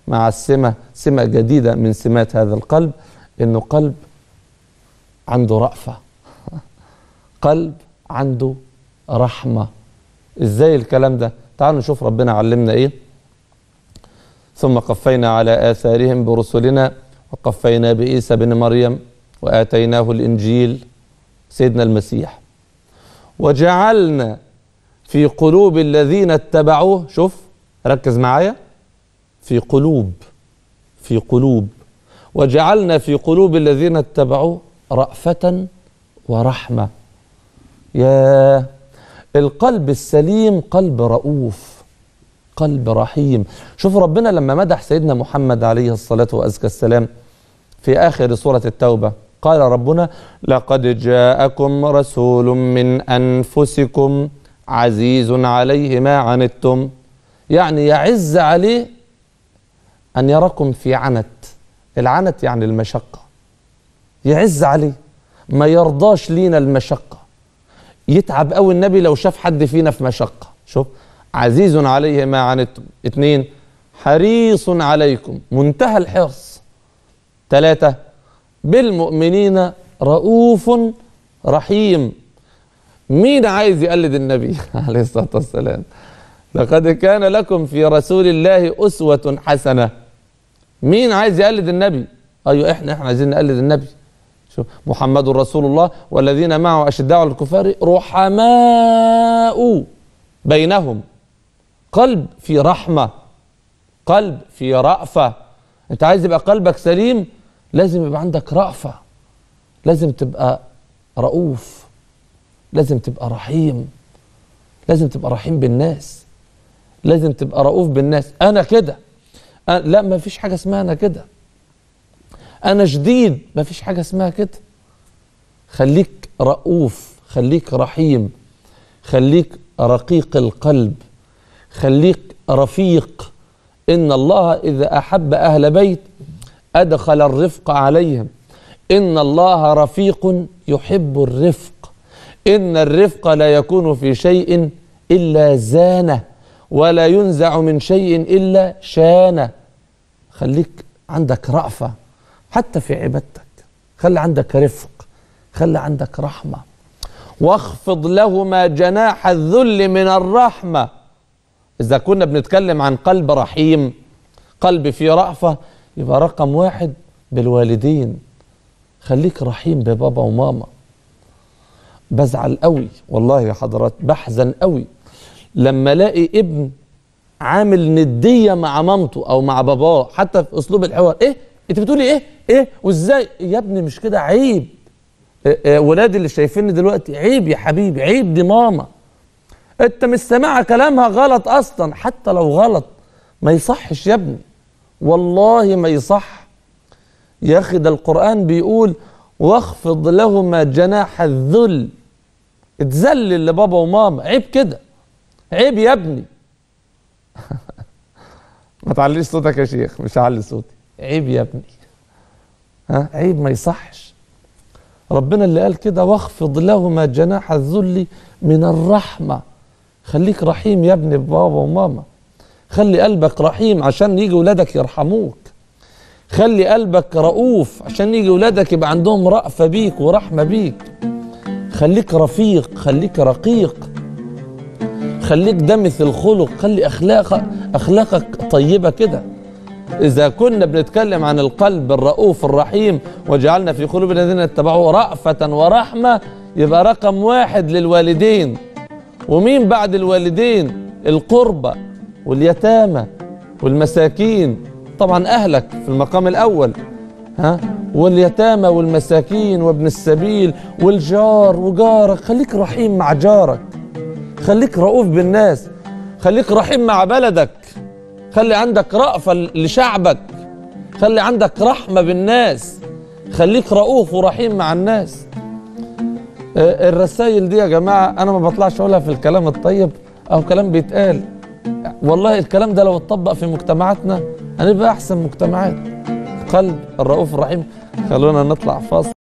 مع السمة سمة جديدة من سمات هذا القلب إنه قلب عنده رأفة قلب عنده رحمة إزاي الكلام ده تعالوا نشوف ربنا علمنا إيه ثم قفينا على آثارهم برسلنا وقفينا بعيسى بن مريم وآتيناه الإنجيل سيدنا المسيح وجعلنا في قلوب الذين اتبعوه شوف ركز معايا في قلوب في قلوب وجعلنا في قلوب الذين اتبعوه رأفة ورحمة يا القلب السليم قلب رؤوف قلب رحيم شوف ربنا لما مدح سيدنا محمد عليه الصلاة وأزكى السلام في آخر سورة التوبة قال ربنا لقد جاءكم رسول من أنفسكم عزيز عليه ما عنتم يعني يعز عليه أن يراكم في عنت العنت يعني المشقة يعز عليه ما يرضاش لينا المشقة يتعب قوي النبي لو شاف حد فينا في مشقة شوف عزيز عليه ما عنتم اتنين حريص عليكم منتهى الحرص ثلاثة بالمؤمنين رؤوف رحيم مين عايز يقلد النبي عليه الصلاة والسلام لقد كان لكم في رسول الله أسوة حسنة مين عايز يقلد النبي أيوة إحنا إحنا عايزين نقلد النبي شوف محمد رسول الله والذين معه أشداء على الكفار رحماء بينهم قلب في رحمة قلب في رأفة أنت عايز يبقى قلبك سليم لازم يبقى عندك رأفة لازم تبقى رؤوف لازم تبقى رحيم لازم تبقى رحيم بالناس لازم تبقى رؤوف بالناس أنا كده أنا لا ما فيش حاجة اسمها أنا كده أنا شديد ما فيش حاجة اسمها كده خليك رؤوف خليك رحيم خليك رقيق القلب خليك رفيق إن الله إذا أحب أهل بيت أدخل الرفق عليهم إن الله رفيق يحب الرفق إن الرفق لا يكون في شيء إلا زانه ولا ينزع من شيء إلا شانه خليك عندك رأفة حتى في عبادتك خلي عندك رفق خلي عندك رحمة واخفض لهما جناح الذل من الرحمة إذا كنا بنتكلم عن قلب رحيم قلب فيه رأفة يبقى رقم واحد بالوالدين خليك رحيم ببابا وماما بزعل قوي والله يا حضرات بحزن قوي لما الاقي ابن عامل نديه مع مامته او مع باباه حتى في اسلوب الحوار ايه انت بتقولي ايه ايه وازاي يا ابني مش كده عيب إيه إيه ولادي اللي شايفيني دلوقتي عيب يا حبيبي عيب دي ماما انت مش سامعها كلامها غلط اصلا حتى لو غلط ما يصحش يا ابني والله ما يصح يا اخي ده القران بيقول واخفض لهما جناح الذل اتذلل لبابا وماما عيب كده عيب يا ابني ما تعليش صوتك يا شيخ مش هعلي صوتي عيب يا ابني ها عيب ما يصحش ربنا اللي قال كده واخفض لهما جناح الذل من الرحمه خليك رحيم يا ابني بابا وماما خلي قلبك رحيم عشان يجي ولادك يرحموك خلي قلبك رؤوف عشان يجي ولادك يبقى عندهم رأفة بيك ورحمة بيك خليك رفيق خليك رقيق خليك دمث الخلق خلي أخلاق أخلاقك طيبة كده إذا كنا بنتكلم عن القلب الرؤوف الرحيم وجعلنا في قلوب الذين اتبعوا رأفة ورحمة يبقى رقم واحد للوالدين ومين بعد الوالدين القربى واليتامى والمساكين طبعا أهلك في المقام الأول ها واليتامى والمساكين وابن السبيل والجار وجارك خليك رحيم مع جارك خليك رؤوف بالناس خليك رحيم مع بلدك خلي عندك رأفة لشعبك خلي عندك رحمة بالناس خليك رؤوف ورحيم مع الناس الرسائل دي يا جماعة أنا ما بطلعش أقولها في الكلام الطيب أو كلام بيتقال والله الكلام ده لو اتطبق في مجتمعاتنا هنبقى أحسن مجتمعات قلب الرؤوف الرحيم خلونا نطلع فاصل